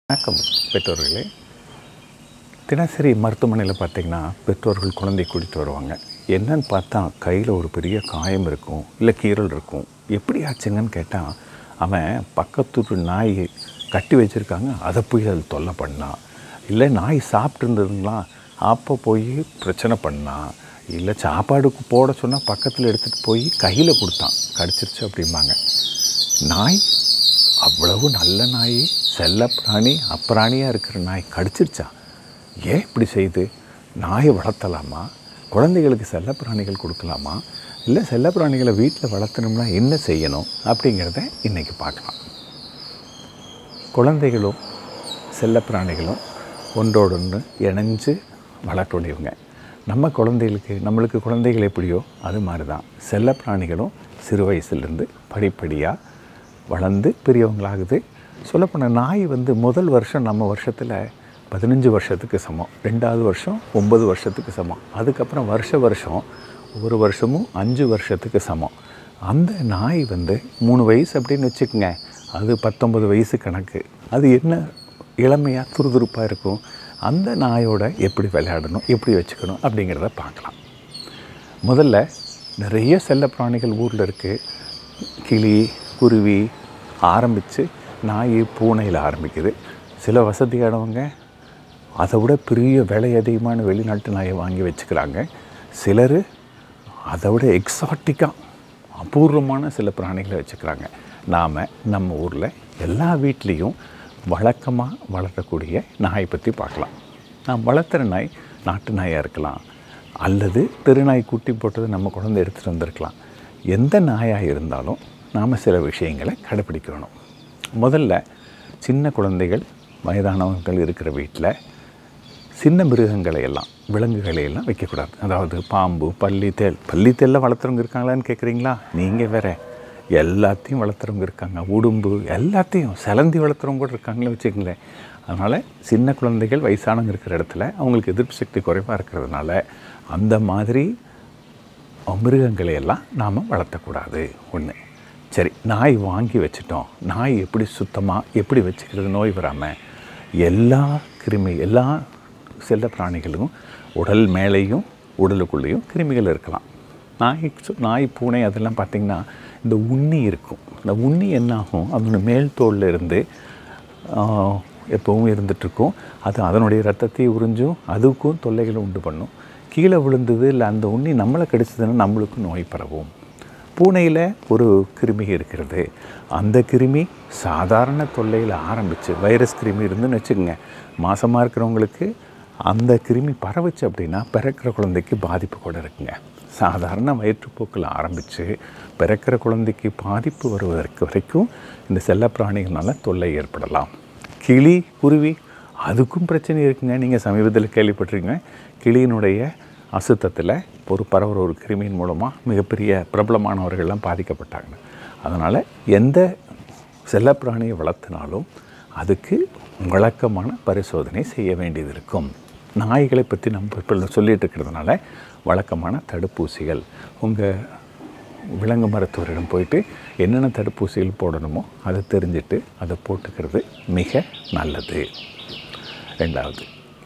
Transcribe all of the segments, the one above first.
வணக்கம் பெற்றோர்களே தினசரி மருத்துவமனையில் பார்த்தீங்கன்னா பெற்றோர்கள் குழந்தை கூட்டிட்டு வருவாங்க என்னன்னு பார்த்தா கையில் ஒரு பெரிய காயம் இருக்கும் இல்லை கீறல் இருக்கும் எப்படி ஆச்சுங்கன்னு கேட்டால் அவன் பக்கத்து நாய் கட்டி வச்சுருக்காங்க அதை போய் அது தொல்லை பண்ணான் இல்லை நாய் சாப்பிட்டு இருந்ததுங்களா அப்போ போய் பிரச்சனை பண்ணான் இல்லை சாப்பாடுக்கு போட சொன்னால் பக்கத்தில் எடுத்துகிட்டு போய் கையில் கொடுத்தான் கடிச்சிருச்சு அப்படிம்பாங்க நாய் அவ்வளவு நல்ல நாய் செல்ல பிராணி அப்பிராணியாக இருக்கிற நாய் கடிச்சிருச்சா ஏன் இப்படி செய்யுது நாயை வளர்த்தலாமா குழந்தைகளுக்கு செல்ல பிராணிகள் கொடுக்கலாமா இல்லை செல்ல பிராணிகளை வீட்டில் வளர்த்தணும்னா என்ன செய்யணும் அப்படிங்கிறத இன்றைக்கி பார்க்கலாம் குழந்தைகளும் செல்ல பிராணிகளும் ஒன்றோடொன்று இணைஞ்சு வளர்க்கக்கூடியவங்க நம்ம குழந்தைகளுக்கு நம்மளுக்கு குழந்தைகள் எப்படியோ அது மாதிரி தான் செல்ல பிராணிகளும் சிறு வயசுலேருந்து படிப்படியாக வளர்ந்து பெரியவங்களாகுது சொல்லப்போனால் நாய் வந்து முதல் வருஷம் நம்ம வருஷத்தில் பதினஞ்சு வருஷத்துக்கு சமம் ரெண்டாவது வருஷம் ஒம்பது வருஷத்துக்கு சமம் அதுக்கப்புறம் வருஷ வருஷம் ஒரு வருஷமும் அஞ்சு வருஷத்துக்கு சமம் அந்த நாய் வந்து மூணு வயசு அப்படின்னு வச்சுக்கோங்க அது பத்தொம்பது வயசு கணக்கு அது என்ன இளமையாக துருதுருப்பாக இருக்கும் அந்த நாயோட எப்படி விளையாடணும் எப்படி வச்சுக்கணும் அப்படிங்கிறத பார்க்கலாம் முதல்ல நிறைய செல்ல பிராணிகள் ஊரில் இருக்குது கிளி குருவி ஆரம்பித்து நாய் பூனையில் ஆரம்பிக்குது சில வசதியானவங்க அதை விட பெரிய விலை அதிகமான வெளிநாட்டு நாயை வாங்கி வச்சுக்கிறாங்க சிலர் அதை விட எக்ஸாட்டிக்காக அபூர்வமான சில பிராணிகளை வச்சுக்கிறாங்க நாம் நம்ம ஊரில் எல்லா வீட்லேயும் வழக்கமாக வளர்க்கக்கூடிய நாயை பற்றி பார்க்கலாம் நான் வளர்த்துற நாய் நாட்டு நாயாக இருக்கலாம் அல்லது தெருநாய் குட்டி போட்டது நம்ம குழந்தை எடுத்துகிட்டு வந்திருக்கலாம் எந்த நாயாக இருந்தாலும் நாம் சில விஷயங்களை கடைப்பிடிக்கணும் முதல்ல சின்ன குழந்தைகள் வயதானவர்கள் இருக்கிற வீட்டில் சின்ன மிருகங்களை எல்லாம் விலங்குகளை எல்லாம் வைக்கக்கூடாது அதாவது பாம்பு பள்ளி தேல் பள்ளி தேலில் வளர்த்துறவங்க இருக்காங்களான்னு கேட்குறீங்களா நீங்கள் வேற எல்லாத்தையும் வளர்த்துறவங்க இருக்காங்க உடும்பு எல்லாத்தையும் சிலந்தி வளர்த்துறவங்க கூட இருக்காங்களே வச்சுக்கங்களேன் அதனால் சின்ன குழந்தைகள் வயசானவங்க இருக்கிற இடத்துல அவங்களுக்கு எதிர்ப்பு சக்தி குறைவாக இருக்கிறதுனால அந்த மாதிரி மிருகங்களை எல்லாம் நாம் வளர்த்தக்கூடாது ஒன்று சரி நாய் வாங்கி வச்சிட்டோம் நாய் எப்படி சுத்தமாக எப்படி வச்சுக்கிறது நோய் வராமல் எல்லா கிருமி எல்லா செல்ல பிராணிகளும் உடல் மேலேயும் உடலுக்குள்ளேயும் கிருமிகள் இருக்கலாம் நாய் சு- நாய் பூனை அதெல்லாம் பார்த்திங்கன்னா இந்த உண்ணி இருக்கும் இந்த உண்ணி என்னாகும் அதோட மேல் தோல்ல இருந்து ஆஹ், எப்பவும் இருந்துகிட்ருக்கும் அது அதனுடைய ரத்தத்தை உறிஞ்சும் அதுக்கும் தொல்லைகளை உண்டு பண்ணும் கீழே விழுந்தது இல்லை அந்த உண்ணி நம்மளை கடிச்சதுன்னா நம்மளுக்கும் நோய் பரவும் பூனையில் ஒரு கிருமி இருக்கிறது அந்த கிருமி சாதாரண தொல்லையில் ஆரம்பித்து வைரஸ் கிருமி இருந்துன்னு வச்சுக்கோங்க மாசமாக இருக்கிறவங்களுக்கு அந்த கிருமி பரவுச்சு அப்படின்னா பிறக்கிற குழந்தைக்கு பாதிப்பு கூட இருக்குங்க சாதாரண வயிற்றுப்போக்கில் ஆரம்பித்து பிறக்கிற குழந்தைக்கு பாதிப்பு வருவதற்கு வரைக்கும் இந்த செல்லப்பிராணிகளால் தொல்லை ஏற்படலாம் கிளி குருவி அதுக்கும் பிரச்சனை இருக்குங்க நீங்கள் சமீபத்தில் கேள்விப்பட்டிருக்கீங்க கிளியினுடைய அசுத்தத்தில் ஒரு பரவுற ஒரு கிருமியின் மூலமாக மிகப்பெரிய பிரபலமானவர்கள்லாம் பாதிக்கப்பட்டாங்க அதனால் எந்த செல்லப்பிராணியை வளர்த்தினாலும் அதுக்கு வழக்கமான பரிசோதனை செய்ய வேண்டியது இருக்கும் நாய்களை பற்றி நம்ம இப்போ சொல்லிட்டு இருக்கிறதுனால வழக்கமான தடுப்பூசிகள் உங்கள் விலங்கு மருத்துவரிடம் போயிட்டு என்னென்ன தடுப்பூசிகள் போடணுமோ அதை தெரிஞ்சுட்டு அதை போட்டுக்கிறது மிக நல்லது ரெண்டாவது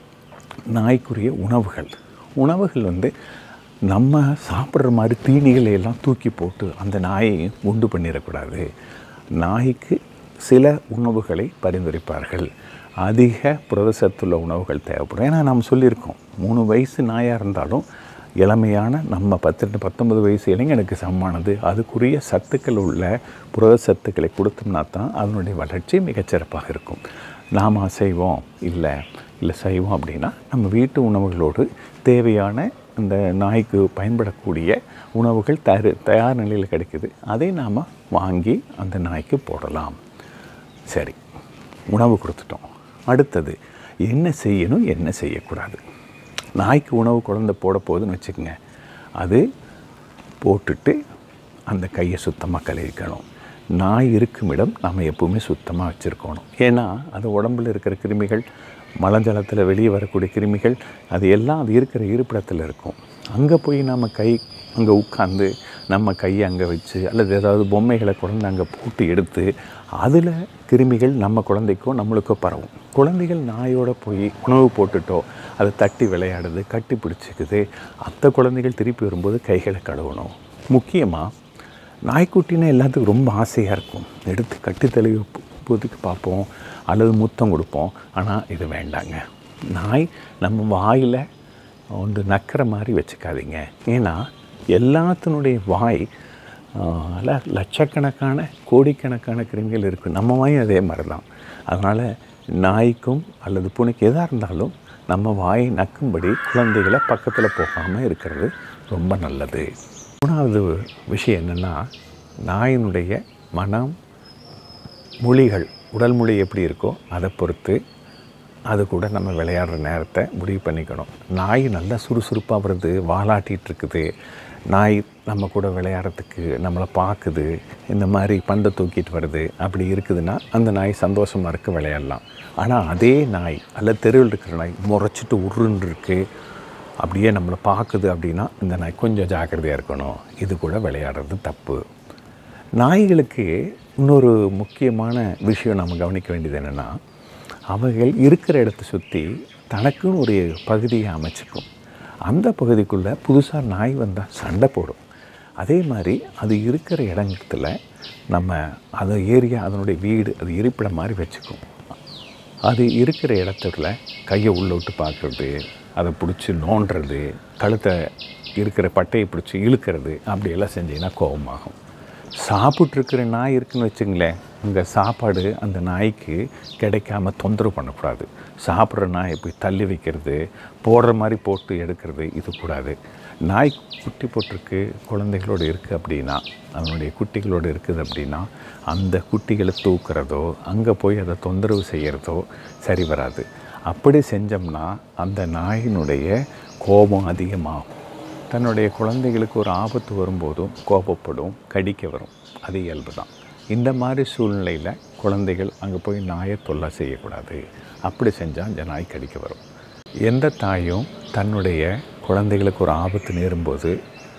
நாய்க்குரிய உணவுகள் உணவுகள் வந்து நம்ம சாப்பிட்ற மாதிரி தீனிகளை எல்லாம் தூக்கி போட்டு அந்த நாயை உண்டு பண்ணிடக்கூடாது நாய்க்கு சில உணவுகளை பரிந்துரைப்பார்கள் அதிக புரதசத்துள்ள உணவுகள் தேவைப்படும் ஏன்னா நாம் சொல்லியிருக்கோம் மூணு வயசு நாயாக இருந்தாலும் இளமையான நம்ம பத்து பத்தொன்பது வயசு இளைஞனுக்கு சமமானது அதுக்குரிய சத்துக்கள் உள்ள புரத சத்துக்களை கொடுத்தோம்னா தான் அதனுடைய வளர்ச்சி மிகச்சிறப்பாக இருக்கும் நாம் அசைவோம் இல்லை இல்லை செய்வோம் அப்படின்னா நம்ம வீட்டு உணவுகளோடு தேவையான இந்த நாய்க்கு பயன்படக்கூடிய உணவுகள் தயார் தயார் நிலையில் கிடைக்குது அதை நாம் வாங்கி அந்த நாய்க்கு போடலாம் சரி உணவு கொடுத்துட்டோம் அடுத்தது என்ன செய்யணும் என்ன செய்யக்கூடாது நாய்க்கு உணவு குழந்தை போட போகுதுன்னு வச்சுக்கோங்க அது போட்டுட்டு அந்த கையை சுத்தமாக கழுவிக்கணும் நாய் இருக்கும் இடம் நம்ம எப்பவுமே சுத்தமாக வச்சுருக்கணும் ஏன்னா அது உடம்புல இருக்கிற கிருமிகள் மலஜலத்தில் வெளியே வரக்கூடிய கிருமிகள் அது எல்லாம் அது இருக்கிற இருப்பிடத்தில் இருக்கும் அங்கே போய் நாம் கை அங்கே உட்காந்து நம்ம கையை அங்கே வச்சு அல்லது ஏதாவது பொம்மைகளை குழந்தை அங்கே போட்டு எடுத்து அதில் கிருமிகள் நம்ம குழந்தைக்கோ நம்மளுக்கோ பரவும் குழந்தைகள் நாயோட போய் உணவு போட்டுட்டோ அதை தட்டி விளையாடுது கட்டி பிடிச்சிக்குது அந்த குழந்தைகள் திருப்பி வரும்போது கைகளை கழுவணும் முக்கியமாக நாய்க்குட்டினா எல்லாத்துக்கும் ரொம்ப ஆசையாக இருக்கும் எடுத்து கட்டி தழுவி பூத்துக்கு பார்ப்போம் அல்லது முத்தம் கொடுப்போம் ஆனால் இது வேண்டாங்க நாய் நம்ம வாயில் வந்து நக்கிற மாதிரி வச்சுக்காதீங்க ஏன்னா எல்லாத்தினுடைய வாய் ஆஹ், அல்ல லட்சக்கணக்கான கோடிக்கணக்கான கிருமிகள் இருக்குது நம்ம வாயும் அதே மாதிரி தான் அதனால் நாய்க்கும் அல்லது பூனைக்கு எதாக இருந்தாலும் நம்ம வாயை நக்கும்படி குழந்தைகளை பக்கத்தில் போகாமல் இருக்கிறது ரொம்ப நல்லது மூணாவது விஷயம் என்னென்னா நாயினுடைய மனம் மொழிகள் உடல் மொழி எப்படி இருக்கோ அதை பொறுத்து அது கூட நம்ம விளையாடுற நேரத்தை முடிவு பண்ணிக்கணும் நாய் நல்லா சுறுசுறுப்பாக வருது வாலாட்டிகிட்டு இருக்குது நாய் நம்ம கூட விளையாடுறதுக்கு நம்மளை பார்க்குது இந்த மாதிரி பந்தை தூக்கிட்டு வருது அப்படி இருக்குதுன்னா அந்த நாய் சந்தோஷமாக இருக்க விளையாடலாம் ஆனால் அதே நாய் அல்ல தெருவில் இருக்கிற நாய் முறைச்சிட்டு உருன்னு இருக்கு அப்படியே நம்மளை பார்க்குது அப்படின்னா இந்த நாய் கொஞ்சம் ஜாக்கிரதையாக இருக்கணும் இது கூட விளையாடுறது தப்பு நாய்களுக்கு இன்னொரு முக்கியமான விஷயம் நம்ம கவனிக்க வேண்டியது என்னென்னா அவைகள் இருக்கிற இடத்த சுற்றி தனக்குன்னு ஒரு பகுதியை அமைச்சிக்கும் அந்த பகுதிக்குள்ளே புதுசாக நாய் வந்தால் சண்டை போடும் அதே மாதிரி அது இருக்கிற இடத்துல நம்ம அதை ஏரியா அதனுடைய வீடு அது இருப்பிடம் மாதிரி வச்சுக்கும் அது இருக்கிற இடத்துல கையை உள்ள விட்டு பார்க்குறது அதை பிடிச்சி நோண்டுறது கழுத்தை இருக்கிற பட்டையை பிடிச்சி இழுக்கிறது அப்படியெல்லாம் செஞ்சீங்கன்னா கோபமாகும் சாப்பிட்ருக்கிற நாய் இருக்குன்னு வச்சுங்களேன் உங்கள் சாப்பாடு அந்த நாய்க்கு கிடைக்காம தொந்தரவு பண்ணக்கூடாது சாப்பிட்ற நாயை போய் தள்ளி வைக்கிறது போடுற மாதிரி போட்டு எடுக்கிறது இது கூடாது நாய் குட்டி போட்டிருக்கு குழந்தைகளோடு இருக்குது அப்படின்னா அதனுடைய குட்டிகளோடு இருக்குது அப்படின்னா அந்த குட்டிகளை தூக்குறதோ அங்கே போய் அதை தொந்தரவு செய்கிறதோ சரி வராது அப்படி செஞ்சோம்னா அந்த நாயினுடைய கோபம் அதிகமாகும் தன்னுடைய குழந்தைகளுக்கு ஒரு ஆபத்து வரும்போதும் கோபப்படும் கடிக்க வரும் அது இயல்பு தான் இந்த மாதிரி சூழ்நிலையில் குழந்தைகள் அங்கே போய் நாயை தொல்லை செய்யக்கூடாது அப்படி செஞ்சால் இந்த நாய் கடிக்க வரும் எந்த தாயும் தன்னுடைய குழந்தைகளுக்கு ஒரு ஆபத்து நேரும்போது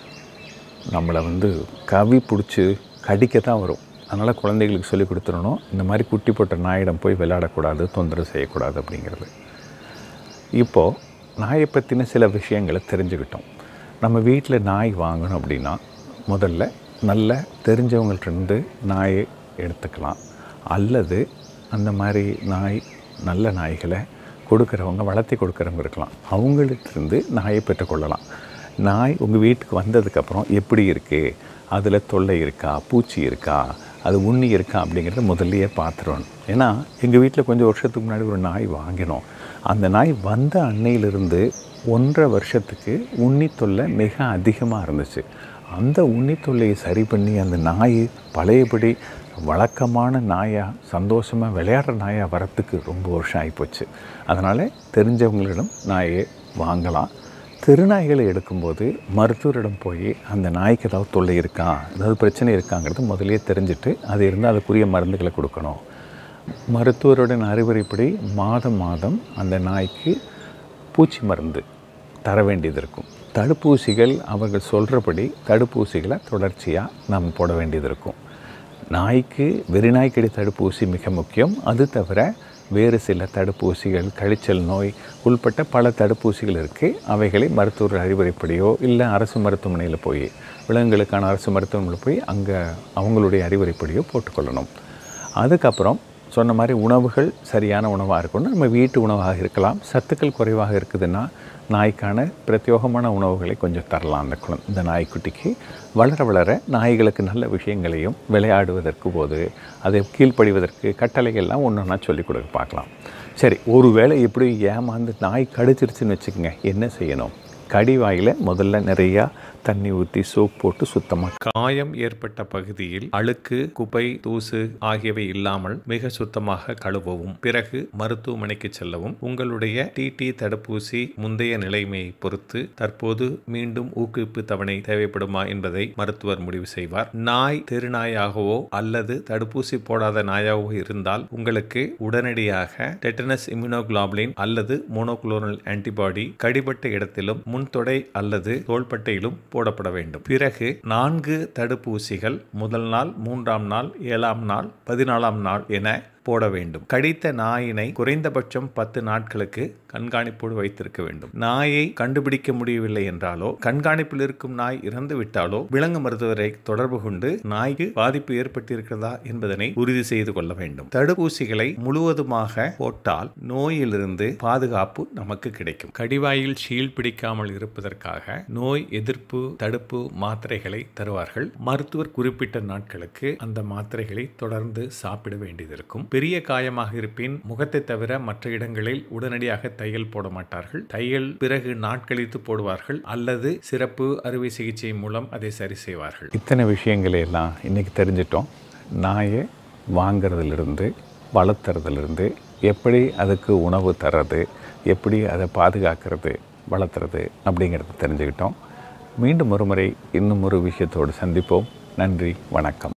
நம்மளை வந்து கவி பிடிச்சி கடிக்க தான் வரும் அதனால் குழந்தைகளுக்கு சொல்லி கொடுத்துடணும் இந்த மாதிரி குட்டி போட்ட நாயிடம் போய் விளையாடக்கூடாது தொந்தரவு செய்யக்கூடாது அப்படிங்கிறது இப்போது நாயை பற்றின சில விஷயங்களை தெரிஞ்சுக்கிட்டோம் நம்ம வீட்டில் நாய் வாங்கணும் அப்படின்னா முதல்ல நல்ல தெரிஞ்சவங்கள்ட்டருந்து நாயை எடுத்துக்கலாம் அல்லது அந்த மாதிரி நாய் நல்ல நாய்களை கொடுக்குறவங்க வளர்த்தி கொடுக்குறவங்க இருக்கலாம் அவங்கள்ட்டிருந்து நாயை பெற்றுக்கொள்ளலாம் நாய் உங்கள் வீட்டுக்கு வந்ததுக்கப்புறம் எப்படி இருக்குது அதில் தொல்லை இருக்கா பூச்சி இருக்கா அது உண்ணி இருக்கா அப்படிங்கிறத முதல்லயே பார்த்துருவோம் ஏன்னா எங்கள் வீட்டில் கொஞ்சம் வருஷத்துக்கு முன்னாடி ஒரு நாய் வாங்கினோம் அந்த நாய் வந்த அன்னையிலிருந்து ஒன்றரை வருஷத்துக்கு உண்ணி தொல்லை மிக அதிகமாக இருந்துச்சு அந்த உண்ணி தொல்லையை சரி பண்ணி அந்த நாய் பழையபடி வழக்கமான நாயாக சந்தோஷமாக விளையாடுற நாயாக வரத்துக்கு ரொம்ப வருஷம் ஆகிப்போச்சு அதனால் தெரிஞ்சவங்களிடம் நாயை வாங்கலாம் திருநாய்களை எடுக்கும்போது மருத்துவரிடம் போய் அந்த நாய்க்கு ஏதாவது தொல்லை இருக்கா ஏதாவது பிரச்சனை இருக்காங்கிறது முதல்லயே தெரிஞ்சுட்டு அது இருந்தால் அதுக்குரிய மருந்துகளை கொடுக்கணும் மருத்துவருடன் அறிவுரைப்படி மாதம் மாதம் அந்த நாய்க்கு பூச்சி மருந்து தர வேண்டியது இருக்கும் தடுப்பூசிகள் அவர்கள் சொல்கிறபடி தடுப்பூசிகளை தொடர்ச்சியாக நாம் போட வேண்டியது இருக்கும் நாய்க்கு வெறிநாய்க்கடி தடுப்பூசி மிக முக்கியம் அது தவிர வேறு சில தடுப்பூசிகள் கழிச்சல் நோய் உள்பட்ட பல தடுப்பூசிகள் இருக்குது அவைகளை மருத்துவர் அறிவுரைப்படியோ இல்லை அரசு மருத்துவமனையில் போய் விலங்குகளுக்கான அரசு மருத்துவமனையில் போய் அங்கே அவங்களுடைய அறிவுரைப்படியோ போட்டுக்கொள்ளணும் அதுக்கப்புறம் சொன்ன மாதிரி உணவுகள் சரியான உணவாக இருக்கணும் நம்ம வீட்டு உணவாக இருக்கலாம் சத்துக்கள் குறைவாக இருக்குதுன்னா நாய்க்கான பிரத்யோகமான உணவுகளை கொஞ்சம் தரலாம் அந்த குழந்தை இந்த நாய்க்குட்டிக்கு வளர வளர நாய்களுக்கு நல்ல விஷயங்களையும் விளையாடுவதற்கு போது அதை கீழ்ப்படிவதற்கு கட்டளைகள்லாம் ஒன்று ஒன்றா சொல்லிக் கொடுக்க பார்க்கலாம் சரி ஒரு வேளை எப்படி ஏமாந்து நாய் கடிச்சிருச்சுன்னு வச்சுக்கோங்க என்ன செய்யணும் கடி வாயில் முதல்ல நிறையா தண்ணி ஊற்றி சோப் போட்டு சுத்தமாக காயம் ஏற்பட்ட பகுதியில் அழுக்கு குப்பை தூசு ஆகியவை இல்லாமல் மிக சுத்தமாக கழுவவும் பிறகு மருத்துவமனைக்கு செல்லவும் உங்களுடைய டிடி தடுப்பூசி முந்தைய நிலைமையை பொறுத்து தற்போது மீண்டும் ஊக்குவிப்பு தவணை தேவைப்படுமா என்பதை மருத்துவர் முடிவு செய்வார் நாய் தெருநாயாகவோ அல்லது தடுப்பூசி போடாத நாயாகவோ இருந்தால் உங்களுக்கு உடனடியாக டெட்டனஸ் இம்யூனோகுளோபுலின் அல்லது மோனோகுளோனல் ஆன்டிபாடி கடிபட்ட இடத்திலும் முன் முன்தொடை அல்லது தோள்பட்டையிலும் போடப்பட வேண்டும் பிறகு நான்கு தடுப்பூசிகள் முதல் நாள் மூன்றாம் நாள் ஏழாம் நாள் பதினாலாம் நாள் என போட வேண்டும் கடித்த நாயினை குறைந்தபட்சம் பத்து நாட்களுக்கு கண்காணிப்போடு வைத்திருக்க வேண்டும் நாயை கண்டுபிடிக்க முடியவில்லை என்றாலோ கண்காணிப்பில் இருக்கும் நாய் இறந்து விட்டாலோ விலங்கு மருத்துவரை தொடர்பு கொண்டு நாய்க்கு பாதிப்பு ஏற்பட்டிருக்கிறதா என்பதனை உறுதி செய்து கொள்ள வேண்டும் தடுப்பூசிகளை முழுவதுமாக போட்டால் நோயிலிருந்து பாதுகாப்பு நமக்கு கிடைக்கும் கடிவாயில் சீல் பிடிக்காமல் இருப்பதற்காக நோய் எதிர்ப்பு தடுப்பு மாத்திரைகளை தருவார்கள் மருத்துவர் குறிப்பிட்ட நாட்களுக்கு அந்த மாத்திரைகளை தொடர்ந்து சாப்பிட வேண்டியது பெரிய காயமாக இருப்பின் முகத்தை தவிர மற்ற இடங்களில் உடனடியாக தையல் போட மாட்டார்கள் தையல் பிறகு நாட்கழித்து போடுவார்கள் அல்லது சிறப்பு அறுவை சிகிச்சை மூலம் அதை சரி செய்வார்கள் இத்தனை விஷயங்களை எல்லாம் இன்றைக்கி தெரிஞ்சிட்டோம் நாயை வாங்கிறதுலேருந்து வளர்த்துறதுலேருந்து எப்படி அதுக்கு உணவு தர்றது எப்படி அதை பாதுகாக்கிறது வளர்த்துறது அப்படிங்கிறத தெரிஞ்சுக்கிட்டோம் மீண்டும் ஒரு முறை இன்னும் ஒரு விஷயத்தோடு சந்திப்போம் நன்றி வணக்கம்